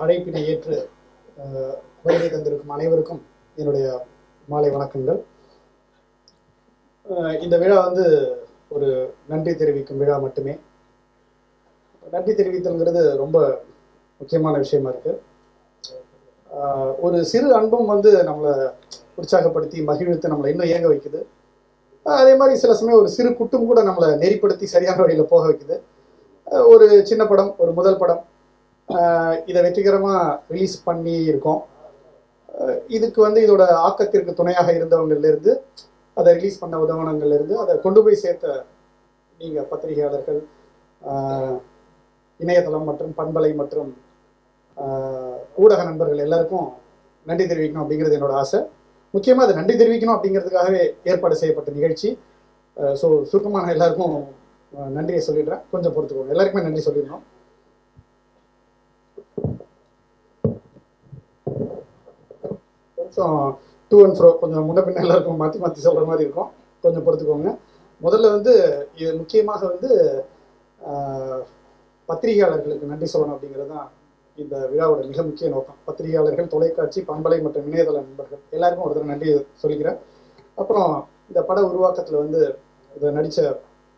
அழைப்பினை ஏற்று அஹ், வருகை தந்திருக்கும் அனைவருக்கும் என்னுடைய மாலை வணக்கங்கள் அஹ், இந்த விழா வந்து ஒரு நன்றி தெரிவிக்கும் விழா மட்டுமே நன்றி தெரிவித்தல்ங்கிறது ரொம்ப முக்கியமான விஷயமா இருக்கு ஆஹ் ஒரு சிறு அன்பும் வந்து நம்மளை உற்சாகப்படுத்தி மகிழ்வித்து நம்மளை இன்னும் இயங்க வைக்குது ஆஹ் அதே மாதிரி சில சமயம் ஒரு சிறு குட்டும் கூட நம்மளை நெறிப்படுத்தி சரியான வழியில் போக வைக்குது ஆஹ் ஒரு சின்ன படம் ஒரு முதல் படம் ஆஹ் இதை வெற்றிகரமாக ரிலீஸ் பண்ணி இருக்கோம் ஆஹ் இதுக்கு வந்து இதோட ஆக்கத்திற்கு துணையாக இருந்தவங்கள்லேருந்து அதை ரிலீஸ் பண்ண உதவனங்கள்லேருந்து அதை கொண்டு போய் சேர்த்த நீங்கள் பத்திரிகையாளர்கள் ஆஹ் இணையதளம் மற்றும் பண்பலை மற்றும் ஆஹ் ஊடக நண்பர்கள் எல்லாருக்கும் நன்றி தெரிவிக்கணும் அப்படிங்கிறது என்னோட ஆசை முக்கியமாக அது நன்றி தெரிவிக்கணும் அப்படிங்கிறதுக்காகவே ஏற்பாடு செய்யப்பட்ட நிகழ்ச்சி ஸோ சுருக்கமாக நான் எல்லாருக்கும் ஆஹ் நன்றியை சொல்லிடுறேன் கொஞ்சம் பொறுத்துக்கோங்க எல்லாருக்குமே நன்றி சொல்லிடணும் கொஞ்சம் டூ அண்ட் ஃப்ரோ கொஞ்சம் முன்ன பின்ன எல்லாருக்கும் மாற்றி மாற்றி சொல்கிற மாதிரி இருக்கும் கொஞ்சம் பொறுத்துக்கோங்க முதல்ல வந்து இது முக்கியமாக வந்து ஆஹ் பத்திரிகையாளர்களுக்கு நன்றி சொல்லணும் அப்படிங்கிறது தான் இந்த விழாவோட மிக முக்கிய நோக்கம் பத்திரிகையாளர்கள் தொலைக்காட்சி பண்பலை மற்றும் இணையதள நண்பர்கள் எல்லாருக்கும் ஒரு தடவை நன்றி சொல்லிக்கிறேன் அப்புறம் இந்த பட உருவாக்கத்தில் வந்து இதை நடித்த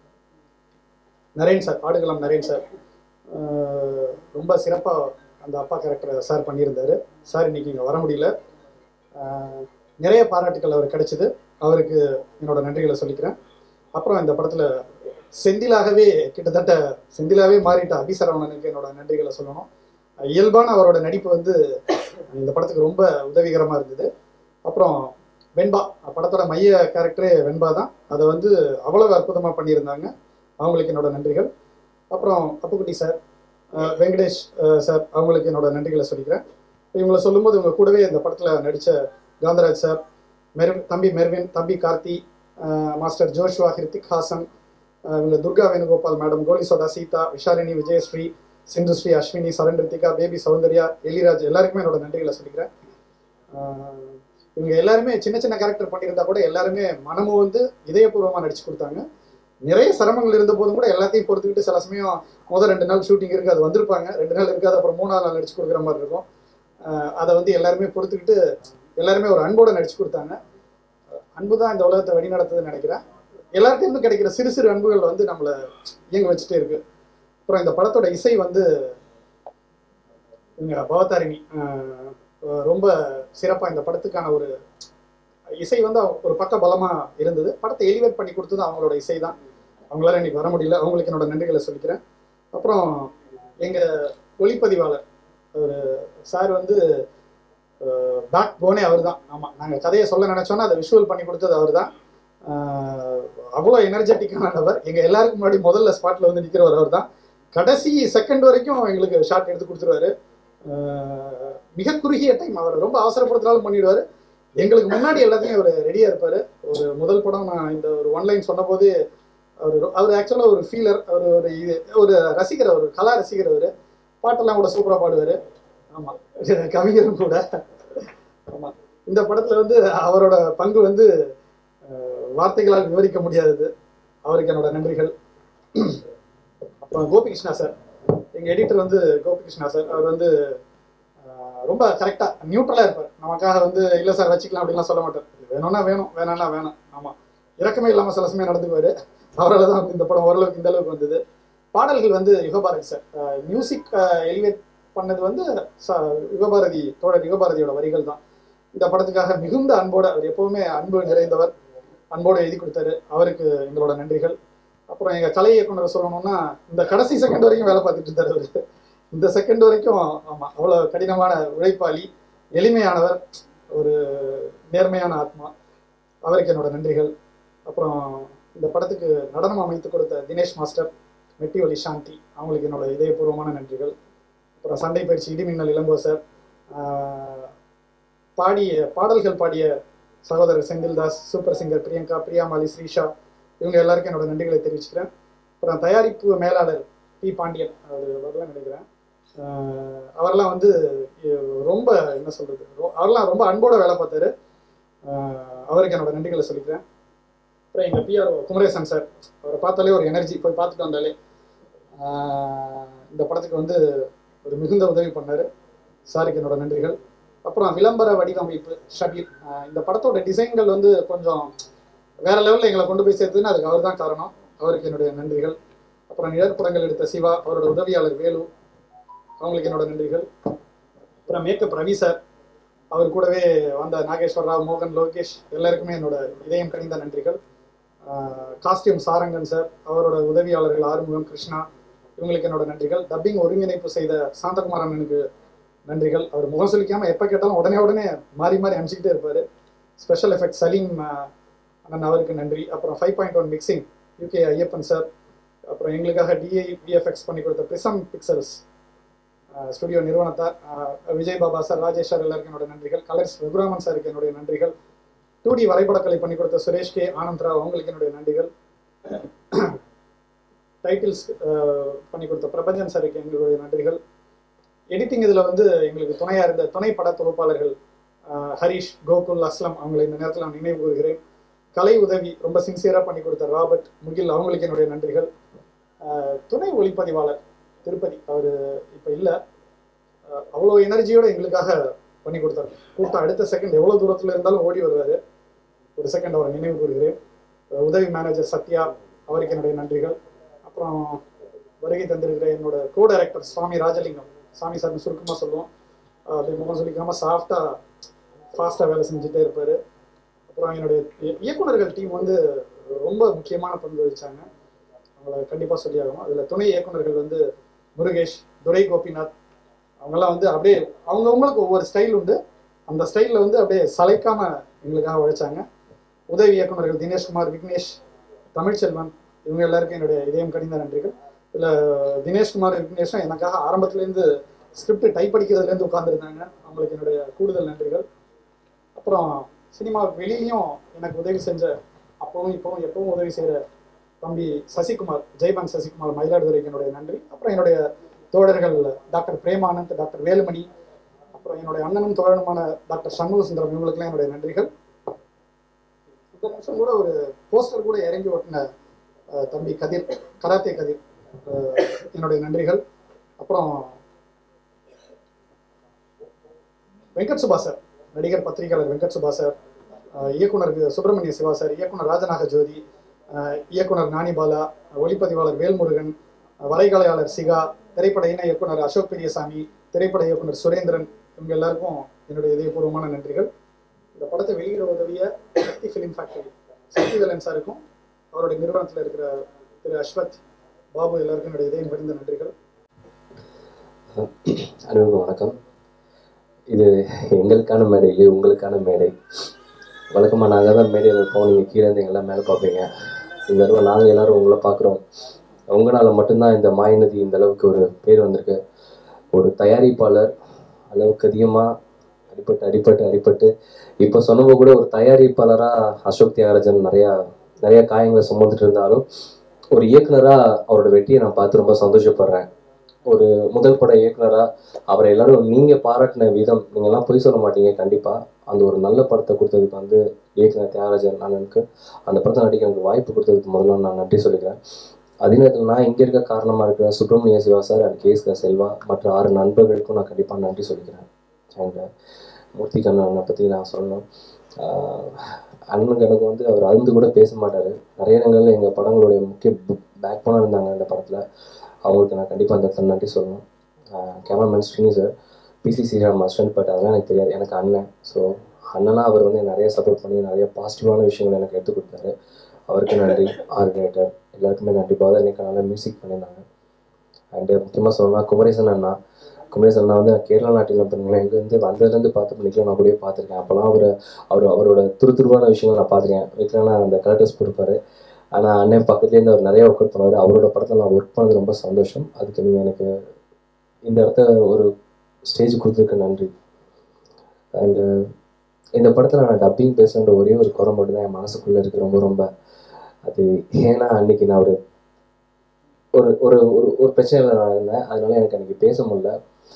நரேன் சார் ஆடுகளம் நரேன் சார் ஆஹ் ரொம்ப சிறப்பாக அந்த அப்பா கேரக்டரை சார் பண்ணியிருந்தாரு சார் இன்னைக்கு இங்கே வர முடியல ஆஹ் நிறைய பாராட்டுகள் அவர் கிடைச்சிது அவருக்கு என்னோட நன்றிகளை சொல்லிக்கிறேன் அப்புறம் இந்த படத்தில் செந்திலாகவே கிட்டத்தட்ட செந்திலாவே மாறிட்ட அபிசரவணனுக்கு என்னோட நன்றிகளை சொல்லணும் இயல்பான அவரோட நடிப்பு வந்து இந்த படத்துக்கு ரொம்ப உதவிகரமாக இருந்தது அப்புறம் வெண்பா படத்தோட மைய கேரக்டரே வெண்பா தான் அதை வந்து அவ்வளவு அற்புதமாக பண்ணியிருந்தாங்க அவங்களுக்கு என்னோட நன்றிகள் அப்புறம் அப்புக்குட்டி சார் அஹ் வெங்கடேஷ் அஹ் சார் அவங்களுக்கு என்னோட நன்றிகளை சொல்லிக்கிறேன் இவங்களை சொல்லும்போது இவங்க கூடவே இந்த படத்தில் நடித்த காந்தராஜ் சார் மெர் தம்பி மெர்வின் தம்பி கார்த்தி அஹ் மாஸ்டர் ஜோஷ்வா ஹிருத்திக் ஹாசன் அஹ் இவங்க துர்கா வேணுகோபால் மேடம் கோலிசோடா சீதா விஷாலினி விஜயஸ்ரீ சிந்துஸ்ரீ அஸ்வினி சரண் ரித்திகா பேபி சௌந்தர்யா எலிராஜ் எல்லாருக்குமே என்னோட நன்றிகளை சொல்லிக்கிறேன் ஆஹ் இவங்க எல்லாருமே சின்ன சின்ன கேரக்டர் பண்ணியிருந்தா கூட எல்லாருமே மனமும் வந்து இதயபூர்வமாக நடிச்சு கொடுத்தாங்க நிறைய சிரமங்கள் இருந்த போதும் கூட எல்லாத்தையும் பொறுத்துக்கிட்டு சில சமயம் முதல் ரெண்டு நாள் ஷூட்டிங் இருக்கு அது வந்திருப்பாங்க ரெண்டு நாள் இருக்காது அப்புறம் மூணாவது நாள் நடிச்சு கொடுக்குற மாதிரி இருக்கும் ஆஹ் அதை வந்து எல்லாருமே பொறுத்துக்கிட்டு எல்லாருமே ஒரு அன்போட நடிச்சு கொடுத்தாங்க அன்பு தான் இந்த உலகத்தை வழிநடத்துதுன்னு நினைக்கிறேன் எல்லார்ட்டையும் கிடைக்கிற சிறு சிறு அன்புகள் வந்து நம்மளை இயங்க வச்சுட்டே இருக்கு அப்புறம் இந்த படத்தோட இசை வந்து இவங்க பவதாரிணி ஆஹ் ரொம்ப சிறப்பாக இந்த படத்துக்கான ஒரு இசை வந்து அவங்க ஒரு பக்க பலமா இருந்தது படத்தை எலிவேட் பண்ணி கொடுத்தது அவங்களோட இசை தான் அவங்களால இன்னைக்கு வர முடியல அவங்களுக்கு என்னோட நன்றிகளை சொல்லிக்கிறேன் அப்புறம் எங்க ஒளிப்பதிவாளர் ஒரு சார் வந்து பேக் போனே அவர் தான் ஆமாம் நாங்கள் கதையை சொல்ல நினைச்சோன்னா அதை விஷுவல் பண்ணி கொடுத்தது அவர் தான் அவ்வளோ எனர்ஜெட்டிக்கான நபர் எங்கள் எல்லாருக்கும் முன்னாடி முதல்ல ஸ்பாட்டில் வந்து நிற்கிறவர் அவர் தான் கடைசி செகண்ட் வரைக்கும் எங்களுக்கு ஷாட் எடுத்து கொடுத்துருவாரு ஆஹ் மிக குறுகிய டைம் அவர் ரொம்ப அவசரப்படுத்தினாலும் பண்ணிடுவார் எங்களுக்கு முன்னாடி எல்லாத்தையும் அவர் ரெடியாக இருப்பார் ஒரு முதல் படம் நான் இந்த ஒரு ஒன்லைன் சொன்னபோது அவர் ரொ- அவர் ஆக்சுவலாக ஒரு ஃபீலர் அவர் ஒரு இது ஒரு ரசிகர் அவர் கலா ரசிகர் அவர் பாட்டெல்லாம் கூட சூப்பராக பாடுவார் ஆமாம் கவிஞரும் கூட ஆமாம் இந்த படத்தில் வந்து அவரோட பங்கு வந்து ஆஹ் வார்த்தைகளால் விவரிக்க முடியாதது அவருக்கு என்னோட நன்றிகள் அப்புறம் கோபிகிருஷ்ணா சார் எங்கள் எடிட்டர் வந்து கோபிகிருஷ்ணா சார் அவர் வந்து ஆஹ் ரொம்ப கரெக்டாக நியூட்ரலாக இருப்பார் நமக்காக வந்து இல்லை சார் வச்சுக்கலாம் அப்படின்லாம் சொல்ல மாட்டார் இது வேணும்னா வேணும் வேணாம்னா வேணாம் ஆமாம் இறக்கமே இல்லாமல் சில சமயம் நடந்துக்குவார் அவரால் தான் வந்து இந்த படம் ஓரளவுக்கு இந்த அளவுக்கு வந்தது பாடல்கள் வந்து யுகபாரதி சார் மியூசிக் எலிவேட் பண்ணது வந்து ச- யுகபாரதி தோழர் யுகபாரதியோட வரிகள் தான் இந்த படத்துக்காக மிகுந்த அன்போடு அவர் எப்பவுமே அன்பு நிறைந்தவர் அன்போடு எழுதி கொடுத்தாரு அவருக்கு எங்களோட நன்றிகள் அப்புறம் எங்கள் கலை இயக்குனர் சொல்லணும்னா இந்த கடைசி செகண்ட் வரைக்கும் வேலை பார்த்துட்டு இருந்தார் அவர் இந்த செகண்ட் வரைக்கும் ஆமாம் அவ்வளோ கடினமான உழைப்பாளி எளிமையானவர் ஒரு நேர்மையான ஆத்மா அவருக்கு என்னோட நன்றிகள் அப்புறம் இந்த படத்துக்கு நடனம் அமைத்து கொடுத்த தினேஷ் மாஸ்டர் மெட்டி ஒலி சாந்தி அவங்களுக்கு என்னோட இதயபூர்வமான நன்றிகள் அப்புறம் சண்டை பயிற்சி இடிமின்னல் இளங்கோ சார் ஆஹ் பாடிய பாடல்கள் பாடிய சகோதரர் செந்தில்தாஸ் சூப்பர் சிங்கர் பிரியங்கா பிரியாமாலி ஸ்ரீஷா இவங்க எல்லாருக்கும் என்னோட நன்றிகளை தெரிவிச்சுக்கிறேன் அப்புறம் தயாரிப்பு மேலாளர் பி பாண்டியன் அவர் வரலாம் நினைக்கிறேன் ஆஹ் அவரெல்லாம் வந்து இ- ரொம்ப என்ன சொல்றது ரொ- அவரெல்லாம் ரொம்ப அன்போட வேலை பார்த்தாரு ஆஹ் அவருக்கு என்னோட நன்றிகளை சொல்லிக்கிறேன் அப்புறம் எங்கள் பிஆர் குமரேசன் சார் அவரை பார்த்தாலே ஒரு எனர்ஜி போய் பார்த்துட்டு வந்தாலே ஆஹ் இந்த படத்துக்கு வந்து ஒரு மிகுந்த உதவி பண்ணார் சாருக்கு என்னோட நன்றிகள் அப்புறம் விளம்பர வடிவமைப்பு ஷபீர் அஹ் இந்த படத்தோட டிசைன்கள் வந்து கொஞ்சம் வேற லெவலில் எங்களை கொண்டு போய் சேர்த்துன்னு அதுக்கு அவர் தான் காரணம் அவருக்கு என்னுடைய நன்றிகள் அப்புறம் நிழற்படங்கள் எடுத்த சிவா அவரோட உதவியாளர் வேலு அவங்களுக்கு என்னோட நன்றிகள் அப்புறம் மேக்கப் ரவி சார் அவர் கூடவே வந்த நாகேஸ்வர் ராவ் மோகன் லோகேஷ் எல்லாருக்குமே என்னோட இதயம் கனிந்த நன்றிகள் காஸ்டியூம் சாரங்கன் சார் அவரோட உதவியாளர்கள் ஆறுமுகம் கிருஷ்ணா இவங்களுக்கு என்னோட நன்றிகள் டப்பிங் ஒருங்கிணைப்பு செய்த சாந்தகுமார் அண்ணனுக்கு நன்றிகள் அவர் முகம் சொல்லிக்காம எப்போ கேட்டாலும் உடனே உடனே மாறி மாறி அனுப்பிச்சிக்கிட்டே இருப்பாரு ஸ்பெஷல் எஃபெக்ட் சலீம் அஹ், அண்ணன் அவருக்கு நன்றி அப்புறம் five point one mixing UK Ayyappan sir அப்புறம் எங்களுக்காக டிஐ விஎஃப்எக்ஸ் பண்ணி கொடுத்த பிரிசம் பிக்சல்ஸ் ஸ்டுடியோ நிறுவனத்தார் அஹ், விஜய் பாபா சார் ராஜேஷ் சார் எல்லாருக்கும் என்னோட நன்றிகள் கலர்ஸ் ரகுராமன் சாருக்கு என்னுடைய நன்றிகள் டூ டி வரைபடக்கலை பண்ணி கொடுத்த சுரேஷ் கே ஆனந்த் ராவ் அவங்களுக்கு என்னுடைய நன்றிகள் டைட்டில்ஸ் பண்ணி கொடுத்த பிரபஞ்சன் சாருக்கு எங்களுடைய நன்றிகள் எடிட்டிங் இதில் வந்து எங்களுக்கு துணையாக இருந்த துணை பட தொகுப்பாளர்கள் அஹ், ஹரிஷ் கோகுல் அஸ்லம் அவங்களை இந்த நேரத்தில் நான் நினைவு கூறுகிறேன் கலை உதவி ரொம்ப சின்சியராக பண்ணி கொடுத்த ராபர்ட் முகில் அவங்களுக்கு என்னுடைய நன்றிகள் அஹ், துணை ஒளிப்பதிவாளர் திருப்பதி அவர் இப்போ இல்லை அவ்வளோ எனர்ஜியோட எங்களுக்காக பண்ணி கொடுத்தாரு கூட்டம் அடுத்த செகண்ட் எவ்வளோ தூரத்தில் இருந்தாலும் ஓடி வருவார் ஒரு செகண்ட் அவரை நினைவு கூறுகிறேன் அஹ், உதவி மேனேஜர் சத்யா அவருக்கு என்னுடைய நன்றிகள் அப்புறம் வருகை தந்திருக்கிற என்னோட கோ டைரக்டர் சுவாமி ராஜலிங்கம் சாமி சார்னு சுருக்கமாக சொல்லுவோம் அஹ், அப்படி முகம் சொல்லிக்காம சாஃப்டாக ஃபாஸ்ட்டாக வேலை செஞ்சுட்டே இருப்பார் அப்புறம் என்னுடைய இய- இயக்குனர்கள் டீம் வந்து ரொம்ப முக்கியமான பங்கு வகிச்சாங்க அவங்கள கண்டிப்பாக சொல்லி ஆகணும் அதில் துணை இயக்குனர்கள் வந்து முருகேஷ் துரை கோபிநாத் அவங்கெல்லாம் வந்து அப்படியே அவங்கவுங்களுக்கு ஒவ்வொரு ஸ்டைல் உண்டு அந்த ஸ்டைலில் வந்து அப்படியே சளைக்காம எங்களுக்காக உழைச்சாங்க உதவி இயக்குனர்கள் தினேஷ்குமார் விக்னேஷ் தமிழ்ச்செல்வன் இவங்க எல்லாருக்கும் என்னுடைய இதயம் கனிந்த நன்றிகள் இதில் தினேஷ்குமார் விக்னேஷும் எனக்காக ஆரம்பத்துலேருந்து ஸ்கிரிப்ட் டைப் அடிக்கிறதுலேருந்து உட்காந்துருந்தாங்க அவங்களுக்கு என்னுடைய கூடுதல் நன்றிகள் அப்புறம் சினிமாவுக்கு வெளியிலையும் எனக்கு உதவி செஞ்ச அப்பவும் இப்பவும் எப்பவும் உதவி செய்கிற தம்பி சசிகுமார் ஜெய்பான் சசிகுமார் மயிலாடுதுறைக்கு என்னுடைய நன்றி அப்புறம் என்னுடைய தோழர்கள் டாக்டர் பிரேமானந்த் டாக்டர் வேலுமணி அப்புறம் என்னுடைய அண்ணனும் தோழனுமான டாக்டர் சண்முக சுந்தரம் இவங்களுக்கெல்லாம் என்னுடைய நன்றிகள் இந்த நிமிஷம் கூட ஒரு போஸ்டர் கூட இறங்கி ஓட்டின அஹ், தம்பி கதிர் கராத்தே கதிர் அஹ், என்னுடைய நன்றிகள் அப்புறம் வெங்கட் சுபா சார் நடிகர் பத்திரிகையாளர் வெங்கட் சுபா சார் அஹ், இயக்குனர் சுப்பிரமணிய சிவா சார் இயக்குனர் ராஜநாக ஜோதி அஹ், இயக்குனர் நானிபாலா ஒளிப்பதிவாளர் வேல்முருகன் அஹ், வரைகலையாளர் சிகா திரைப்பட இணை இயக்குனர் அசோக் பெரியசாமி திரைப்பட இயக்குனர் சுரேந்திரன் இவங்க எல்லாருக்கும் என்னுடைய இதயபூர்வமான நன்றிகள் இந்த படத்தை வெளியிட உதவிய சக்தி ஃபிலிம் ஃபேக்டரி சக்திவேலன் சாருக்கும் அவருடைய நிறுவனத்தில் இருக்கிற திரு அஸ்வத் பாபு எல்லாருக்கும் என்னுடைய இதயம் பறிந்த நன்றிகள் அனைவருக்கும் வணக்கம் இது எங்களுக்கான மேடை இல்லை உங்களுக்கான மேடை வழக்கமாக நாங்கள் தான் மேடையில் இருப்போம் நீங்கள் கீழே இருந்து எங்கெல்லாம் மேலே பார்ப்பீங்க இந்த தடவை நாங்கள் எல்லாரும் உங்களை பார்க்குறோம் உங்களால் மட்டும்தான் இந்த மாயநதி இந்த அளவுக்கு ஒரு பேர் வந்திருக்கு ஒரு தயாரிப்பாளர் அளவுக்கு அதிகமாக அடிபட்டு அடிபட்டு அடிபட்டு இப்போ சொன்னப்போ கூட ஒரு தயாரிப்பாளராக அசோக் தியாகராஜன் நிறையா நிறைய காயங்களை சுமந்துட்டு இருந்தாலும் ஒரு இயக்குனராக அவரோட வெற்றியை நான் பார்த்து ரொம்ப சந்தோஷப்படுறேன் ஒரு முதல் பட இயக்குனராக அவரை எல்லாரும் நீங்கள் பாராட்டின விதம் நீங்கள்லாம் பொய் சொல்ல மாட்டீங்க கண்டிப்பாக அந்த ஒரு நல்ல படத்தை கொடுத்ததுக்கு வந்து இயக்குனர் தியாகராஜன் அண்ணனுக்கு அந்த படத்தை நடிக்க எனக்கு வாய்ப்பு கொடுத்ததுக்கு முதல்ல நான் நன்றி சொல்லிக்கிறேன் அதே நேரத்தில் நான் இங்கே இருக்க காரணமாக இருக்கிற சுப்பிரமணிய சிவா சார் அண்ட் கேஸ்கர் செல்வா மற்ற ஆறு நண்பர்களுக்கும் நான் கண்டிப்பாக நன்றி சொல்லிக்கிறேன் அண்ட் மூர்த்தி கண்ணனை பற்றி நான் சொல்லணும் ஆஹ் அண்ணனுக்கு எனக்கு வந்து அவர் அழுந்து கூட பேச மாட்டார் நிறைய இடங்கள்ல எங்கள் படங்களுடைய முக்கிய பேக் போனாக இருந்தாங்க இந்த படத்தில் அவங்களுக்கு நான் கண்டிப்பாக அந்த இடத்துல நன்றி சொல்லணும் cameraman Srini sir PC Sriram master but அதெல்லாம் எனக்கு தெரியாது எனக்கு அண்ணன் ஸோ அண்ணனா அவர் வந்து நிறைய சப்போர்ட் பண்ணி நிறைய பாசிட்டிவான விஷயங்கள் எனக்கு எடுத்து கொடுத்தாரு அவருக்கு நன்றி ஆர்கனேட்டர் எல்லாருக்குமே நன்றி பாதர் இன்னைக்கு நல்லா மியூசிக் பண்ணியிருந்தாங்க அண்டு முக்கியமாக சொல்லணும்னா குமரேசன் அண்ணா குமரேசன் அண்ணா வந்து கேரளா நாட்டில் பண்ணுங்களேன் இங்கேருந்து வந்ததுலேருந்து பார்த்து பண்ணிக்கலாம் நான் கூட பார்த்துருக்கேன் அப்போலாம் அவர் அவர் அவரோட துருதுருவான விஷயங்கள் நான் பார்த்துருக்கேன் வீட்டில் நான் அந்த கலர்டர்ஸ் கொடுப்பாரு ஆனால் அண்ணன் பக்கத்துலேருந்து அவர் நிறைய ஒர்க் அவுட் பண்ணுவார் அவரோட படத்தில் நான் ஒர்க் பண்ணது ரொம்ப சந்தோஷம் அதுக்கு நீங்கள் எனக்கு இந்த இடத்த ஒரு ஸ்டேஜ் கொடுத்ததுக்கு நன்றி அண்டு இந்த படத்தில் நான் டப்பிங் பேசுகிற ஒரே ஒரு குறை மட்டும் தான் என் மனசுக்குள்ளே இருக்குது ரொம்ப ரொம்ப அது ஏன்னா அன்னைக்கு நான் ஒரு ஒரு ஒரு ஒரு ஒரு பிரச்சனையில் நான் இருந்தேன் அதனால எனக்கு அன்னைக்கு பேச முடியல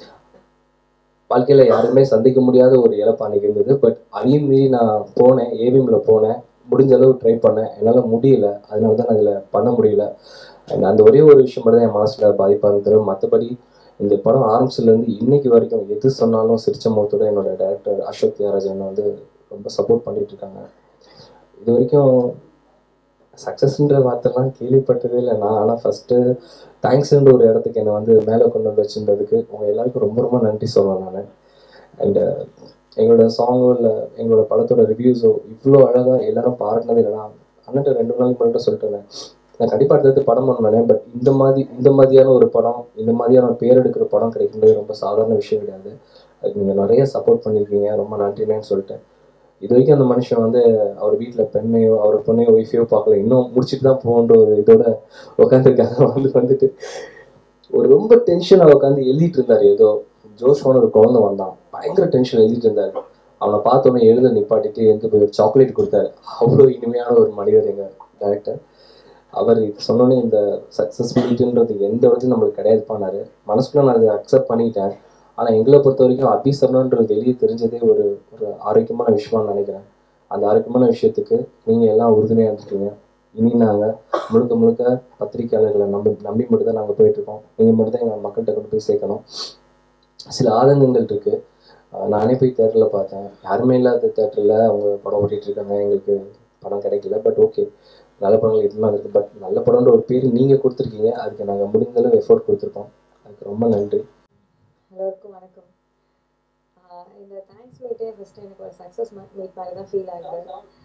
வாழ்க்கையில் யாருமே சந்திக்க முடியாத ஒரு இழப்பு அன்னைக்கு இருந்தது பட் அதையும் மீறி நான் போனேன் ஏவிஎம்மில் போனேன் முடிஞ்ச அளவு ட்ரை பண்ணேன் என்னால் முடியல அதனால தான் நான் அதில் பண்ண முடியல And அந்த ஒரே ஒரு விஷயம் மட்டும் தான் என் மனசில் பாதிப்பாக இருந்தது மற்றபடி இந்த படம் ஆரம்பிச்சதுலேருந்து இன்னைக்கு வரைக்கும் எது சொன்னாலும் சிரிச்ச முகத்தோட என்னோட டேரக்டர் அசோக் தியாகராஜன் வந்து ரொம்ப சப்போர்ட் பண்ணிட்டு இருக்காங்க இது வரைக்கும் சக்ஸஸ்ன்ற வார்த்தைலாம் கேள்விப்பட்டதே இல்லை நான் ஆனால் ஃபஸ்ட்டு தேங்க்ஸ்ன்ற ஒரு இடத்துக்கு என்னை வந்து மேலே கொண்டு வந்து வச்சுருந்ததுக்கு உங்கள் எல்லாருக்கும் ரொம்ப ரொம்ப நன்றி சொல்லுவேன் நான் அண்டு எங்களோட சாங்கோ இல்லை எங்களோட படத்தோட ரிவ்யூஸோ இவ்வளோ அழகாக எல்லாரும் பாராட்டினது இல்லைனா அண்ணன்ட்ட ரெண்டு நாளைக்கு முன்னாடி சொல்லிட்டேன் நான் கண்டிப்பாக அடுத்தது படம் பண்ணுவேன் பட் இந்த மாதிரி இந்த மாதிரியான ஒரு படம் இந்த மாதிரியான ஒரு பேர் எடுக்கிற படம் கிடைக்கிறது ரொம்ப சாதாரண விஷயம் கிடையாது அதுக்கு நீங்கள் நிறைய சப்போர்ட் பண்ணியிருக்கீங்க ரொம்ப நன்றினேன்னு சொல்லிட்டேன் இது வரைக்கும் அந்த மனுஷன் வந்து அவர் வீட்டில் பெண்ணையோ அவர் பொண்ணையோ ஒய்ஃபையோ பார்க்கல இன்னும் முடிச்சுட்டு தான் போகன்ற ஒரு இதோட உட்காந்துருக்காங்க வந்து வந்துட்டு ஒரு ரொம்ப டென்ஷனாக உட்காந்து எழுதிட்டு இருந்தார் ஏதோ ஜோஷோன ஒரு குழந்தை வந்தான் பயங்கர டென்ஷன் எழுதிட்டு இருந்தார் அவனை பார்த்தோன்னே எழுத நிப்பாட்டிட்டு எந்த போய் ஒரு சாக்லேட் கொடுத்தாரு அவ்வளோ இனிமையான ஒரு மனிதர் எங்கள் டேரக்டர் அவர் இது சொன்னோன்னே இந்த சக்ஸஸ் மீட்டுன்றது எந்த இடத்துலையும் நம்மளுக்கு கிடையாது பண்ணாரு மனசுக்குள்ள நான் அதை அக்செப்ட் பண்ணிக்கிட்டேன் ஆனால் எங்களை பொறுத்த வரைக்கும் அபி சரணன்றது வெளியே தெரிஞ்சதே ஒரு ஒரு ஆரோக்கியமான விஷயமான்னு நினைக்கிறேன் அந்த ஆரோக்கியமான விஷயத்துக்கு நீங்கள் எல்லாம் உறுதுணையாக இருந்துருக்கீங்க இனி நாங்கள் முழுக்க முழுக்க பத்திரிக்கையாளர்களை நம்பி நம்பி மட்டும் தான் நாங்கள் போயிட்டுருக்கோம் நீங்கள் மட்டும் தான் எங்கள் மக்கள்கிட்ட கொண்டு போய் சேர்க்கணும் சில ஆதங்கங்கள் இருக்குது நானே போய் தேட்டரில் பார்த்தேன் யாருமே இல்லாத தேட்டரில் அவங்க படம் ஓட்டிகிட்டு இருக்காங்க எங்களுக்கு படம் கிடைக்கல பட் ஓகே நல்ல படங்கள் எதுவுமே இருக்குது பட் நல்ல படம்ன்ற ஒரு பேர் நீங்கள் கொடுத்துருக்கீங்க அதுக்கு நாங்கள் முடிந்த அளவு எஃபோர்ட் கொடுத்துருக்கோம் அதுக்கு ரொம்ப நன்றி எல்லோருக்கும் வணக்கம் ஆஹ் இந்த தேங்க்ஸ் மீட்டே ஃபஸ்ட்டு எனக்கு ஒரு சக்ஸஸ் மீட் மாதிரி தான் ஃபீல் ஆகுது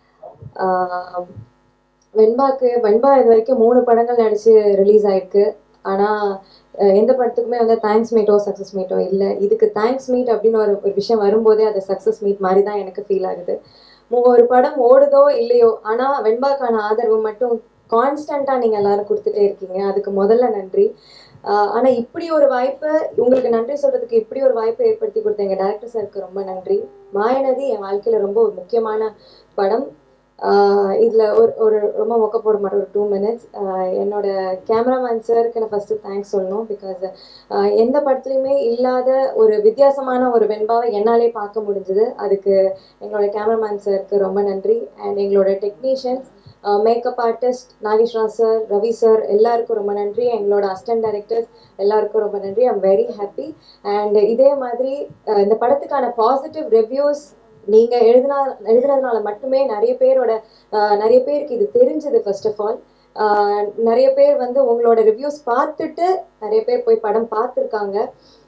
ஆஹ் வெண்பாக்கு வெண்பா இது வரைக்கும் மூணு படங்கள் நடித்து ரிலீஸ் ஆயிருக்கு ஆனால் எந்த படத்துக்குமே வந்து தேங்க்ஸ் மீட்டோ சக்ஸஸ் மீட்டோ இல்லை இதுக்கு தேங்க்ஸ் மீட் அப்படின்னு ஒரு ஒரு விஷயம் வரும்போதே அது சக்ஸஸ் மீட் மாதிரி தான் எனக்கு ஃபீல் ஆகுது மு- ஒரு படம் ஓடுதோ இல்லையோ ஆனால் வெண்பாக்கான ஆதரவு மட்டும் கான்ஸ்டண்ட்டாக நீங்கள் எல்லாரும் கொடுத்துட்டே இருக்கீங்க அதுக்கு முதல்ல நன்றி ஆஹ் ஆனா இப்படி ஒரு வாய்ப்பை உங்களுக்கு நன்றி சொல்றதுக்கு இப்படி ஒரு வாய்ப்பை ஏற்படுத்தி கொடுத்த எங்க டேரக்டர் சாருக்கு ரொம்ப நன்றி மாயநதி என் வாழ்க்கையில ரொம்ப ஒரு முக்கியமான படம் ஆஹ் இதுல ஒரு ஒரு ரொம்ப மொக்க போட மாட்டேன் ஒரு டூ மினிட்ஸ் என்னோட கேமராமேன் சாருக்கு நான் ஃபர்ஸ்ட் தேங்க்ஸ் சொல்லணும் பிகாஸ் எந்த படத்துலையுமே இல்லாத ஒரு வித்தியாசமான ஒரு வெண்பாவை என்னாலே பார்க்க முடிஞ்சது அதுக்கு எங்களோட கேமராமேன் சாருக்கு ரொம்ப நன்றி அண்ட் எங்களோட technicians makeup artist Nageswara sir Ravi sir எல்லாருக்கும் ரொம்ப நன்றி எங்களோட அசிஸ்டன்ட் டைரக்டர்ஸ் எல்லாருக்கும் ரொம்ப நன்றி ஐம் வெரி ஹாப்பி அண்ட் இதே மாதிரி அஹ், இந்த படத்துக்கான பாசிட்டிவ் ரிவ்யூஸ் நீங்கள் எழுதினா எழுதுனதுனால மட்டுமே நிறைய பேரோட அஹ், நிறைய பேருக்கு இது தெரிஞ்சது ஃபர்ஸ்ட் ஆஃப் ஆல் நிறைய பேர் வந்து உங்களோட ரிவ்யூஸ் பார்த்துட்டு நிறைய பேர் போய் படம் பார்த்துருக்காங்க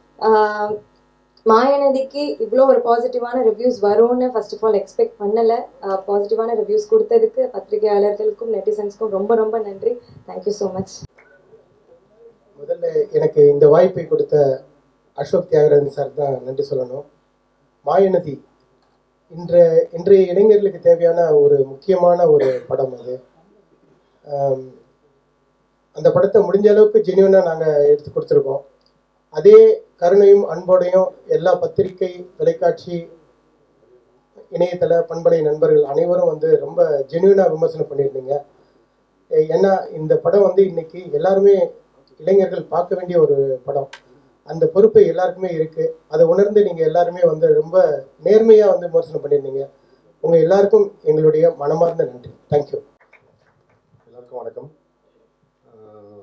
மாயநதிக்கு இவ்வளோ ஒரு பாசிட்டிவான ரிவ்யூஸ் வரும்னு ஃபர்ஸ்ட் ஆஃப் ஆல் எக்ஸ்பெக்ட் பண்ணலை பாசிட்டிவான ரிவ்யூஸ் கொடுத்ததுக்கு பத்திரிகையாளர்களுக்கும் நெட்டிசன்ஸ்க்கும் ரொம்ப ரொம்ப நன்றி தேங்க்யூ ஸோ மச் முதல்ல எனக்கு இந்த வாய்ப்பை கொடுத்த அசோக் தியாகராஜன் சார் தான் நன்றி சொல்லணும் மாயநதி இன்ற இன்றைய இளைஞர்களுக்கு தேவையான ஒரு முக்கியமான ஒரு படம் அது ஆம், அந்த படத்தை முடிஞ்ச அளவுக்கு ஜென்யூனாக நாங்கள் எடுத்து கொடுத்துருக்கோம் அதே கருணையும் அன்போடையும் எல்லா பத்திரிகை தொலைக்காட்சி இணையதள பண்பலை நண்பர்கள் அனைவரும் வந்து ரொம்ப ஜென்யூனாக விமர்சனம் பண்ணியிருந்தீங்க எ- ஏன்னா இந்த படம் வந்து இன்னைக்கு எல்லாருமே இளைஞர்கள் பார்க்க வேண்டிய ஒரு படம் அந்த பொறுப்பு எல்லாருக்குமே இருக்கு அதை உணர்ந்து நீங்க எல்லாருமே வந்து ரொம்ப நேர்மையா வந்து விமர்சனம் பண்ணியிருந்தீங்க உங்க எல்லாருக்கும் எங்களுடைய மனமார்ந்த நன்றி தேங்க்யூ எல்லாருக்கும் வணக்கம் ஆஹ்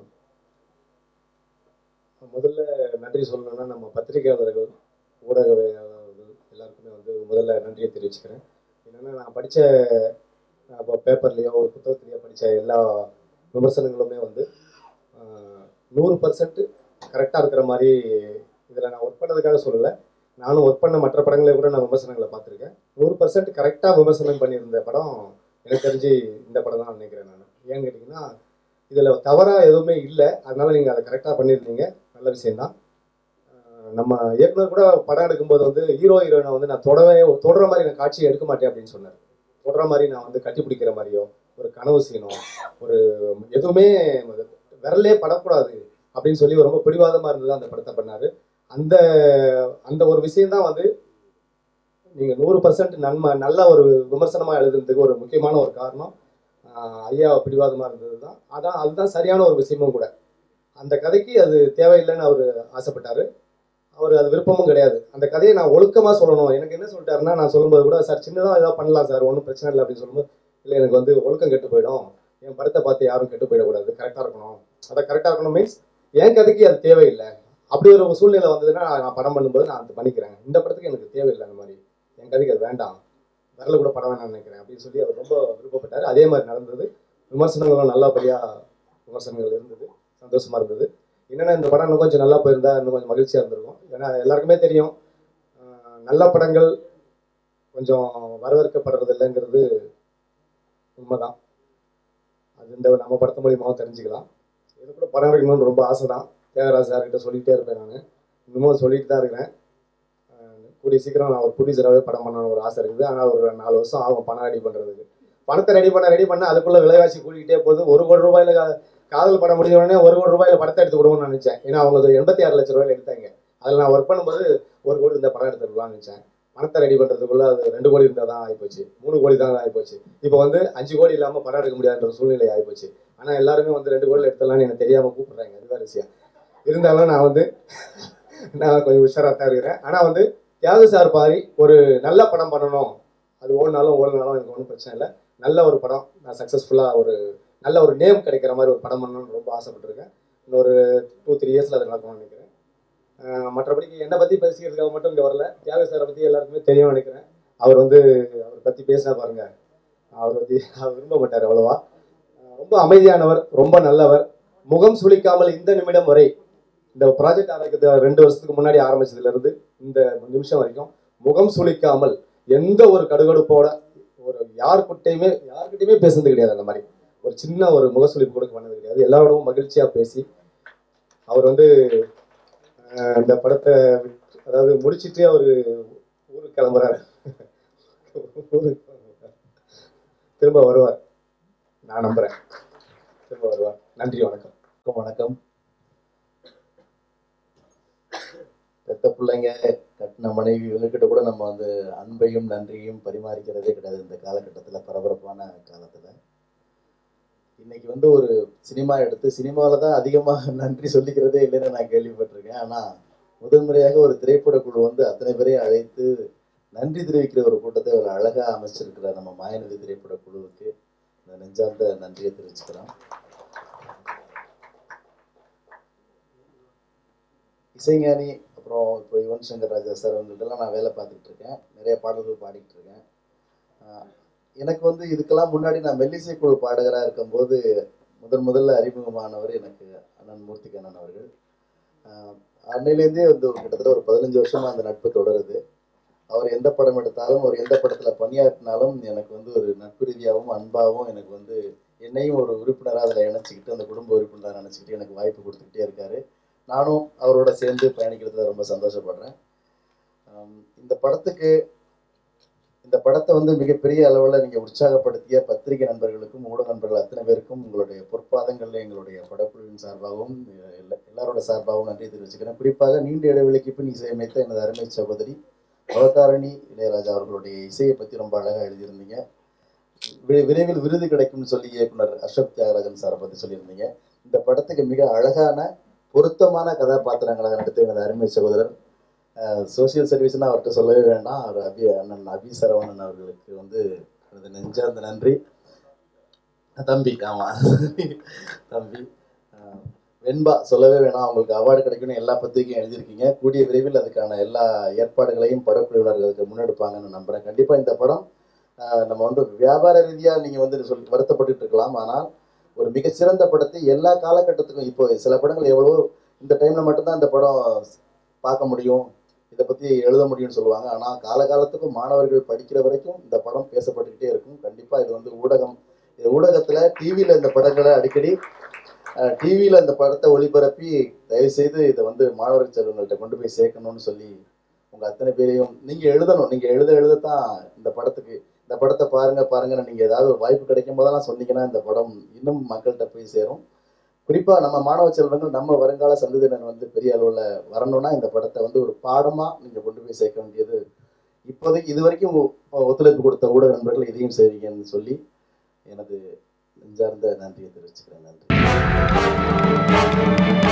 முதல்ல நன்றி சொல்லணும்னா நம்ம பத்திரிகையாளர்கள் ஊடகவியலாளர்கள் எல்லாருக்குமே வந்து முதல்ல நன்றியை தெரிவிச்சுக்கிறேன் என்னென்னா நான் படித்த இப்போ பேப்பர்லேயோ ஒரு புத்தகத்துலேயோ படித்த எல்லா விமர்சனங்களுமே வந்து ஆஹ் நூறு பர்சன்ட் கரெக்டாக இருக்கிற மாதிரி இதில் நான் ஒர்க் பண்ணதுக்காக சொல்லலை நானும் ஒர்க் பண்ண மற்ற படங்களை கூட நான் விமர்சனங்களை பார்த்துருக்கேன் நூறு பர்சன்ட் கரெக்டாக விமர்சனம் பண்ணியிருந்த படம் எனக்கு தெரிஞ்சு இந்த படம் தான் நினைக்கிறேன் நான் ஏன்னு கேட்டிங்கன்னா இதில் தவறாக எதுவுமே இல்லை அதனால நீங்கள் அதை கரெக்டாக பண்ணியிருந்தீங்க நல்ல விஷயம்தான் ஆஹ் நம்ம இயக்குனர் கூட படம் எடுக்கும்போது வந்து ஹீரோ ஹீரோயினை வந்து நான் தொடவே தொடர மாதிரி நான் காட்சியை எடுக்க மாட்டேன் அப்படின்னு சொன்னார் தொடர மாதிரி நான் வந்து கட்டி பிடிக்கிற மாதிரியோ ஒரு கனவு சீனோ ஒரு எதுவுமே விரலே படக்கூடாது அப்படின்னு சொல்லி ரொம்ப பிடிவாதமாக இருந்தது அந்த படத்தை பண்ணார் அந்த அந்த ஒரு விஷயம்தான் வந்து நீங்கள் நூறு பர்சன்ட் நன்மை நல்ல ஒரு விமர்சனமாக எழுதுறதுக்கு ஒரு முக்கியமான ஒரு காரணம் ஆஹ் ஐயா பிடிவாதமாக இருந்தது தான் அதான் அதுதான் சரியான ஒரு விஷயமும் கூட அந்த கதைக்கு அது தேவையில்லைன்னு அவர் ஆசைப்பட்டார் அவர் அது விருப்பமும் கிடையாது அந்த கதையை நான் ஒழுக்கமாக சொல்லணும் எனக்கு என்ன சொல்லிட்டாருன்னா நான் சொல்லும்போது கூட சார் சின்னதாக ஏதாவது பண்ணலாம் சார் ஒன்றும் பிரச்சனை இல்லை அப்படின்னு சொல்லும்போது இல்லை எனக்கு வந்து ஒழுக்கம் கெட்டு போயிடும் என் படத்தை பார்த்து யாரும் கெட்டு போயிடக்கூடாது கரெக்டாக இருக்கணும் அதை கரெக்டாக இருக்கணும் மீன்ஸ் என் கதைக்கு அது தேவையில்லை அப்படி ஒரு சூழ்நிலை வந்ததுன்னா நான் படம் பண்ணும்போது நான் அது பண்ணிக்கிறேன் இந்த படத்துக்கு எனக்கு தேவையில்லை அந்த மாதிரி என் கதைக்கு அது வேண்டாம் வரல கூட படம் வேணாம்னு நினைக்கிறேன் அப்படின்னு சொல்லி அவர் ரொம்ப விருப்பப்பட்டார் அதே மாதிரி நடந்தது விமர்சனங்களும் நல்லபடியாக விமர்சனங்கள் இருந்தது சந்தோஷமா இருந்தது என்னன்னா இந்த படம் இன்னும் கொஞ்சம் நல்லா போயிருந்தா இன்னும் கொஞ்சம் மகிழ்ச்சியாக இருந்திருக்கும் ஏன்னா எல்லாருக்குமே தெரியும் ஆஹ் நல்ல படங்கள் கொஞ்சம் வரவேற்கப்படுறது இல்லைங்கிறது உண்மைதான் அது இந்த நம்ம படத்து மூலியமாகவும் தெரிஞ்சுக்கலாம் இது கூட படம் எடுக்கணும்னு ரொம்ப ஆசை தான் தியாகராஜ் சார்கிட்ட சொல்லிகிட்டே இருப்பேன் நான் இன்னமும் சொல்லிட்டு தான் இருக்கிறேன் ஆஹ் கூடிய சீக்கிரம் நான் ஒரு ப்ரொடியூசராகவே படம் பண்ணணும்னு ஒரு ஆசை இருக்குது ஆனால் ஒரு நாலு வருஷம் ஆகும் பணம் ரெடி பண்ணுறதுக்கு பணத்தை ரெடி பண்ண ரெடி பண்ண அதுக்குள்ள விலைவாசி கூட்டிகிட்டே போகுது ஒரு கோடி ரூபாயில கா- காதல் படம் முடிஞ்ச உடனே ஒரு கோடி ரூபாயில படத்தை எடுத்து கொடுக்கணும்னு நினைச்சேன் ஏன்னா அவங்க ஒரு எண்பத்தி ஆறு லட்ச ரூபாயில எடுத்தாங்க அதில் நான் ஒர்க் பண்ணும்போது ஒரு கோடி இந்த படம் எடுத்துக்கலாம்னு நினைச்சேன் பணத்தை ரெடி பண்ணுறதுக்குள்ள அது ரெண்டு கோடி இருந்தால் தான் ஆகிப்போச்சு மூணு கோடி தான் ஆகிப்போச்சு இப்போ வந்து அஞ்சு கோடி இல்லாமல் படம் எடுக்க முடியாதுன்ற சூழ்நிலை ஆகிப்போச்சு ஆனால் எல்லாருமே வந்து ரெண்டு கோடியில் எடுத்துடலாம்னு எனக்கு தெரியாமல் கூப்பிடுறாங்க அது வேற விஷயம் இருந்தாலும் நான் வந்து நான் கொஞ்சம் உஷாராக தான் இருக்கிறேன் ஆனால் வந்து தியாக சார் பாரி ஒரு நல்ல படம் பண்ணணும் அது ஓடினாலும் ஓடினாலும் எனக்கு ஒன்றும் பிரச்சனை இல்லை நல்ல ஒரு படம் நான் சக்ஸஸ்ஃபுல்லாக ஒரு நல்ல ஒரு நேம் கிடைக்கிற மாதிரி ஒரு படம் பண்ணணும்னு ரொம்ப ஆசைப்பட்டிருக்கேன் இன்னொரு டூ த்ரீ இயர்ஸில் அது நடக்கும்னு நினைக்கிறேன் அஹ் மற்றபடிக்கு என்னை பற்றி பேசிக்கிறதுக்காக மட்டும் இங்கே வரல தியாக சாரை பற்றி எல்லாருக்குமே தெரியும் நினைக்கிறேன் அவர் வந்து அவரை பற்றி பேசினா பாருங்க அவர் பற்றி அவர் விரும்ப மாட்டார் அவ்வளோவா அஹ் ரொம்ப அமைதியானவர் ரொம்ப நல்லவர் முகம் சுளிக்காமல் இந்த நிமிடம் வரை இந்த ப்ராஜெக்ட் ஆரம்பிக்கிறது ரெண்டு வருஷத்துக்கு முன்னாடி ஆரம்பிச்சதுல இருந்து இந்த நிமிஷம் வரைக்கும் முகம் சுளிக்காமல் எந்த ஒரு கடுகடுப்போட ஒரு யாருக்கிட்டையுமே யாருக்கிட்டையுமே பேசுனது கிடையாது அந்த மாதிரி ஒரு சின்ன ஒரு முகசுளிப்பு கூட பண்ணது கிடையாது எல்லாரோடவும் மகிழ்ச்சியா பேசி அவர் வந்து அஹ், இந்த படத்தை விட்டு- அதாவது முடிச்சிட்டு அவர் ஊருக்கு கிளம்புறாரு ஊருக்கு கிளம்புறாரு. திரும்ப வருவார் நான் நம்புறேன் திரும்ப வருவார் நன்றி வணக்கம் வணக்கம் வணக்கம் பெத்த பிள்ளைங்க கட்டின மனைவி இவங்ககிட்ட கூட நம்ம வந்து அன்பையும் நன்றியும் பரிமாறிக்கிறதே கிடையாது இந்த காலகட்டத்தில் பரபரப்பான காலத்தில் இன்னைக்கு வந்து ஒரு சினிமா எடுத்து சினிமாவில் தான் அதிகமாக நன்றி சொல்லிக்கிறதே இல்லைன்னு நான் கேள்விப்பட்டிருக்கேன் ஆனால் முதல் முறையாக ஒரு திரைப்பட குழு வந்து அத்தனை பேரையும் அழைத்து நன்றி தெரிவிக்கிற ஒரு கூட்டத்தை ஒரு அழகாக அமைச்சிருக்கிற நம்ம மாயநதி திரைப்பட குழுவுக்கு இந்த நெஞ்சார்ந்த நன்றியை தெரிவிச்சுக்கிறோம் இசைஞானி அப்புறம் இப்போ யுவன் சங்கர் ராஜா சார் அவங்கள்ட்டலாம் நான் வேலை பார்த்துட்டு இருக்கேன் நிறைய பாடல்கள் பாடிக்கிட்டு இருக்கேன் ஆஹ் எனக்கு வந்து இதுக்கெல்லாம் முன்னாடி நான் மெல்லிசை குழு பாடகராக இருக்கும்போது முதன் முதல்ல அறிமுகமானவர் எனக்கு அண்ணன் மூர்த்தி கண்ணன் அவர்கள் ஆஹ் அன்னையிலேருந்தே வந்து ஒரு கிட்டத்தட்ட ஒரு பதினஞ்சு வருஷமா அந்த நட்பு தொடருது அவர் எந்த படம் எடுத்தாலும் அவர் எந்த படத்தில் பணியாற்றினாலும் எனக்கு வந்து ஒரு நட்பு ரீதியாகவும் அன்பாகவும் எனக்கு வந்து என்னையும் ஒரு உறுப்பினராக அதில் இணைச்சிக்கிட்டு அந்த குடும்ப உறுப்பினராக நினச்சிக்கிட்டு எனக்கு வாய்ப்பு கொடுத்துக்கிட்டே இருக்காரு நானும் அவரோட சேர்ந்து பயணிக்கிறதுல ரொம்ப சந்தோஷப்படுறேன் ஆம், இந்த படத்துக்கு இந்த படத்தை வந்து மிகப்பெரிய அளவில் நீங்கள் உற்சாகப்படுத்திய பத்திரிகை நண்பர்களுக்கும் ஊடக நண்பர்கள் அத்தனை பேருக்கும் உங்களுடைய பொற்பாதங்களில் எங்களுடைய படக்குழுவின் சார்பாகவும் எல்லா- எல்லாரோட சார்பாகவும் நன்றி தெரிவிச்சுக்கிறேன் குறிப்பாக நீண்ட இடைவெளிக்கு பின் இசையமைத்த எனது அருமை சகோதரி பவதாரணி இளையராஜா அவர்களுடைய இசையை பற்றி ரொம்ப அழகாக எழுதியிருந்தீங்க வி- விரைவில் விருது கிடைக்கும்னு சொல்லி இயக்குனர் அசோக் தியாகராஜன் சாரை பற்றி சொல்லியிருந்தீங்க இந்த படத்துக்கு மிக அழகான பொருத்தமான கதாபாத்திரங்களாக நடித்த எனது அருமை சகோதரர் சோசியல் சர்வீஸ்னா அவர்கிட்ட சொல்லவே வேண்டாம் அவர் அபி அண்ணன் அபி சரவணன் அவர்களுக்கு வந்து எனது நெஞ்சார்ந்த நன்றி தம்பி ஆமா தம்பி அஹ், வெண்பா சொல்லவே வேணாம் அவங்களுக்கு அவார்டு கிடைக்கும்னு எல்லா பத்திரிகையும் எழுதியிருக்கீங்க கூடிய விரைவில் அதுக்கான எல்லா ஏற்பாடுகளையும் படக்குழுவினர்களுக்கு முன்னெடுப்பாங்கன்னு நம்புறேன் கண்டிப்பா இந்த படம் அஹ், நம்ம வந்து வியாபார ரீதியா நீங்க வந்து சொல்லி வருத்தப்பட்டுட்டு இருக்கலாம் ஆனால் ஒரு மிகச்சிறந்த படத்தை எல்லா காலகட்டத்துக்கும் இப்போ சில படங்கள் எவ்வளவோ இந்த டைம்ல மட்டும்தான் இந்த படம் பார்க்க முடியும் இதை பத்தி எழுத முடியும்னு சொல்லுவாங்க ஆனா காலகாலத்துக்கும் மாணவர்கள் படிக்கிற வரைக்கும் இந்த படம் பேசப்பட்டுக்கிட்டே இருக்கும் கண்டிப்பா இது வந்து ஊடகம் இது ஊடகத்துல டிவியில இந்த படங்களை அடிக்கடி டிவியில இந்த படத்தை ஒளிபரப்பி தயவு செய்து இதை வந்து மாணவர் செல்வங்கள்ட்ட கொண்டு போய் சேர்க்கணும்னு சொல்லி உங்க அத்தனை பேரையும் நீங்க எழுதணும் நீங்க எழுத எழுதத்தான் இந்த படத்துக்கு இந்த படத்தை பாருங்க பாருங்கன்னு நீங்க ஏதாவது ஒரு வாய்ப்பு கிடைக்கும் போதெல்லாம் சொன்னீங்கன்னா இந்த படம் இன்னும் மக்கள்கிட்ட போய் சேரும் குறிப்பா நம்ம மாணவ செல்வங்கள் நம்ம வருங்கால சந்ததியினர் வந்து பெரிய அளவுல வரணும்னா இந்த படத்தை வந்து ஒரு பாடமா நீங்க கொண்டு போய் சேர்க்க வேண்டியது இப்போதைக்கு இது வரைக்கும் ஒ- ஒத்துழைப்பு கொடுத்த ஊடக நண்பர்கள் இதையும் செய்வீங்கன்னு சொல்லி எனது நெஞ்சார்ந்த நன்றியை தெரிவிச்சுக்கிறேன் நன்றி